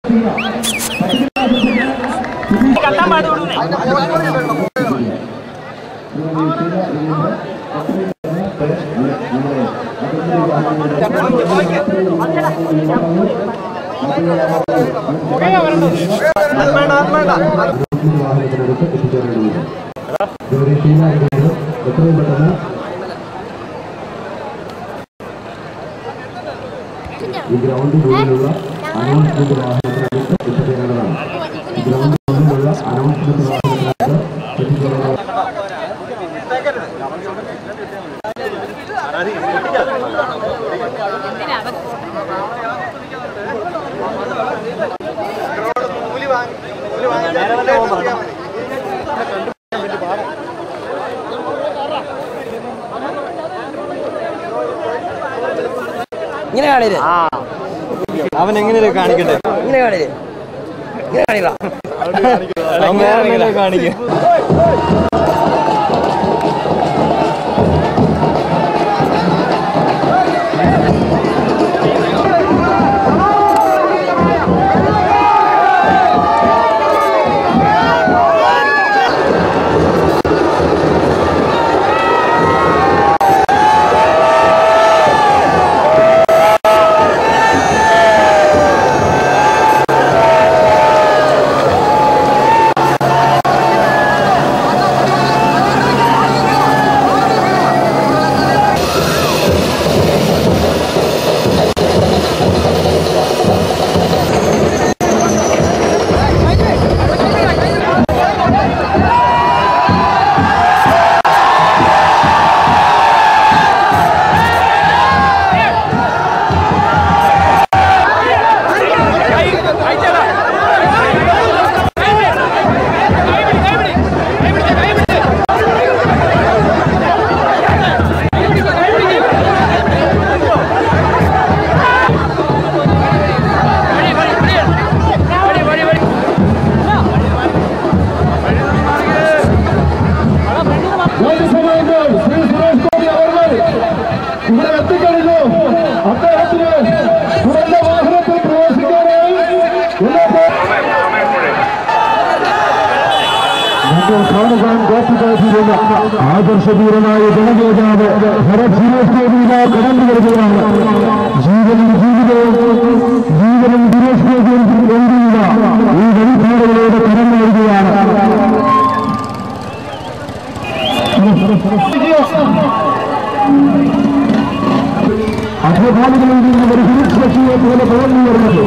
കത്താൻ പാടുള്ളൂ വാഹനത്തിനടുത്ത് എത്തിച്ചേരേണ്ടതുണ്ട് ഇതുവരെ ശീലാകുന്നത് എത്രയും പെട്ടെന്ന് ഈ ഗ്രൗണ്ട് മുന്നിലുള്ള അനൗൺസ്മെന്റ് വാഹനത്തിനടുത്ത് എത്തിച്ചേരേണ്ടതാണ് ഈ ഗ്രൗണ്ട് മുന്നിലുള്ള അനൗൺസ്മെന്റ് വാഹനത്തിനടുത്ത് എത്തിച്ചേരേണ്ടതാണ് ഇങ്ങനെ കാണില്ലേ അവൻ എങ്ങനെയല്ലേ കാണിക്കട്ടെ ഇങ്ങനെ കാണില്ലേ ഇങ്ങനെ കാണില്ല അവൻ വേറെ എങ്ങനെയാ കാണിക്കുക ഒരു സമയത്ത് ശ്രീ സുരേഷ് ഗോപി അവർ ഇവിടെ എത്തിക്കഴിഞ്ഞു അദ്ദേഹത്തിന് തുറന്ന വാഹനത്തിൽ പ്രവേശിക്കാനായി ഇന്നത്തെ ഞങ്ങൾ കാണുവാൻ കാത്തുകാത്തിരുന്ന ആദർശപൂരമായ ജനനേതാവ് ഭരത് സുരേഷ് ഗോപിയില കടന്നു വരികയാണ് ജീവനും ജീവിതവും ജീവനും സുരേഷ് ഗോപിയും എഴുതിയ ഈ വഴിപാടുകളോട് കടന്നു വരികയാണ് അഗ്രഭാവികളിൽ നിന്ന് ഒരു ഹിരുക്ഷയെ പോലെ തുറന്നു വരുന്നത്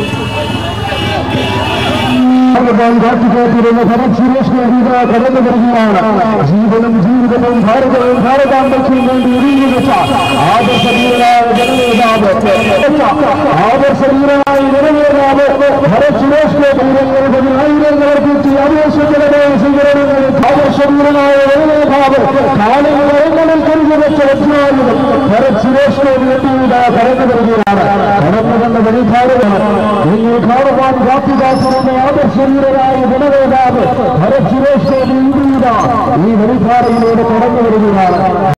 കാത്തുകാത്തിരുന്ന ഭരത് സുരേഷ് ഗോപിക കടന്നു വരികയാണ് ജീവനും ജീവിതവും ഭാരതവും ഭാരതാംബയ്ക്കും വേണ്ടി ഒരുങ്ങി വെച്ച ആദർശവീരനായ ജനനേതാവ് ആദർശവീരനായ ജനനേതാവ് ഭരത് സുരേഷ് ഗോപിയുടെ പതിനായിരങ്ങൾ കൂട്ടി ആവേശജനമായ സ്വീകരണങ്ങളിൽ ആദർശവീരനായ ജനനേതാവ് കാലങ്ങളിൽ കരുതി വെച്ച രത്നായുധം ഭരത് സുരേഷ് ഗോപി എത്തിയത് കടന്നു വരികയാണ് കടന്നു വന്ന വഴിഭാരമാണ് നിങ്ങൾ കാണുവാൻ കാത്തുകാത്തിരുന്ന ആദർശവീരനായ ജനനേതാവ് ഭരത് സുരേഷ് ഗോപി ഇന്ത്യയുടെ ഈ വഴിഭാരയിലൂടെ കടന്നു വരികയാണ്